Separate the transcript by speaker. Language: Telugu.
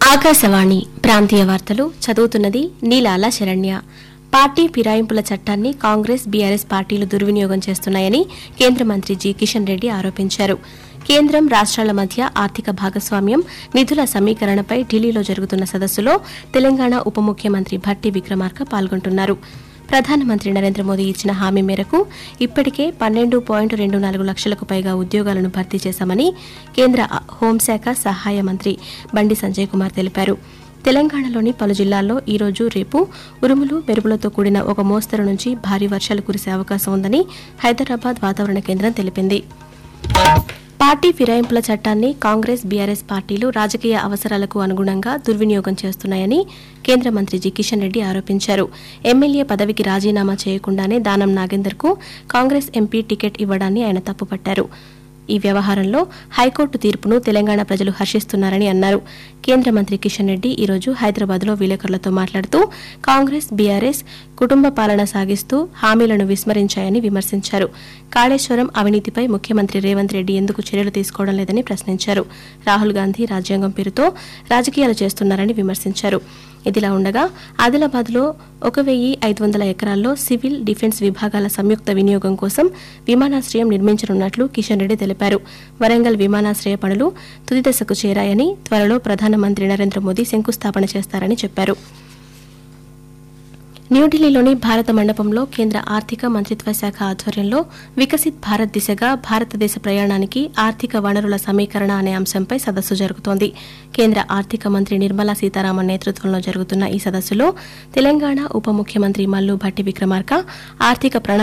Speaker 1: ఆకాశవాణి ప్రాంతీయ వార్తలు చదువుతున్నది నీలాల శరణ్య పార్టీ ఫిరాయింపుల చట్టాన్ని కాంగ్రెస్ బీఆర్ఎస్ పార్టీలు దుర్వినియోగం చేస్తున్నాయని కేంద్ర మంత్రి జి కిషన్ రెడ్డి ఆరోపించారు కేంద్రం రాష్ట్రాల మధ్య ఆర్థిక భాగస్వామ్యం నిధుల సమీకరణపై ఢిల్లీలో జరుగుతున్న సదస్సులో తెలంగాణ ఉప ముఖ్యమంత్రి భట్టి విక్రమార్క పాల్గొంటున్నారు ప్రధానమంత్రి నరేంద్ర మోదీ ఇచ్చిన హామీ మేరకు ఇప్పటికే పన్నెండు పాయింట్ రెండు నాలుగు లక్షలకు పైగా ఉద్యోగాలను భర్తీ చేశామని కేంద్ర హోంశాఖ సహాయ మంత్రి బండి సంజయ్ కుమార్ తెలిపారు తెలంగాణలోని పలు జిల్లాల్లో ఈ రోజు రేపు ఉరుములు మెరుపులతో కూడిన ఒక మోస్తరు నుంచి భారీ వర్షాలు కురిసే అవకాశం ఉందని హైదరాబాద్ వాతావరణ కేంద్రం తెలిపింది పార్టీ ఫిరాయింపుల చట్టాన్ని కాంగ్రెస్ బీఆర్ఎస్ పార్టీలు రాజకీయ అవసరాలకు అనుగుణంగా దుర్వినియోగం చేస్తున్నాయని కేంద్ర మంత్రి జి కిషన్ రెడ్డి ఆరోపించారు ఎమ్మెల్యే పదవికి రాజీనామా చేయకుండానే దానం నాగేందర్కు కాంగ్రెస్ ఎంపీ టికెట్ ఇవ్వడాన్ని ఆయన తప్పుపట్టారు ఈ వ్యవహారంలో హైకోర్టు తీర్పును తెలంగాణ ప్రజలు హర్షిస్తున్నారని అన్నారు కేంద్ర మంత్రి కిషన్ రెడ్డి ఈరోజు హైదరాబాద్లో విలేకరులతో మాట్లాడుతూ కాంగ్రెస్ బీఆర్ఎస్ కుటుంబ పాలన సాగిస్తూ హామీలను విస్మరించాయని విమర్శించారు కాళేశ్వరం అవినీతిపై ముఖ్యమంత్రి రేవంత్ రెడ్డి ఎందుకు చర్యలు తీసుకోవడం లేదని ప్రశ్నించారు రాహుల్ గాంధీ రాజ్యాంగం పేరుతో రాజకీయాలు చేస్తున్నారని విమర్శించారు ఇదిలా ఉండగా ఆదిలాబాద్లో ఒక వెయ్యి ఐదు వందల ఎకరాల్లో సివిల్ డిఫెన్స్ విభాగాల సంయుక్త వినియోగం కోసం విమానాశ్రయం నిర్మించనున్నట్లు కిషన్ రెడ్డి తెలిపారు వరంగల్ విమానాశ్రయ పనులు తుది దశకు చేరాయని త్వరలో ప్రధానమంత్రి నరేంద్ర మోదీ శంకుస్థాపన చేస్తారని చెప్పారు న్యూఢిల్లీలోని భారత మండపంలో కేంద్ర ఆర్థిక మంత్రిత్వ శాఖ ఆధ్వర్యంలో వికసిత్ భారత్ దిశగా భారతదేశ ప్రయాణానికి ఆర్థిక వనరుల సమీకరణ అనే అంశంపై సదస్సు జరుగుతోంది కేంద్ర ఆర్థిక మంత్రి నిర్మలా సీతారామన్ నేతృత్వంలో జరుగుతున్న ఈ సదస్సులో తెలంగాణ ఉప ముఖ్యమంత్రి మల్లు భట్టి విక్రమార్క ఆర్థిక ప్రణాళిక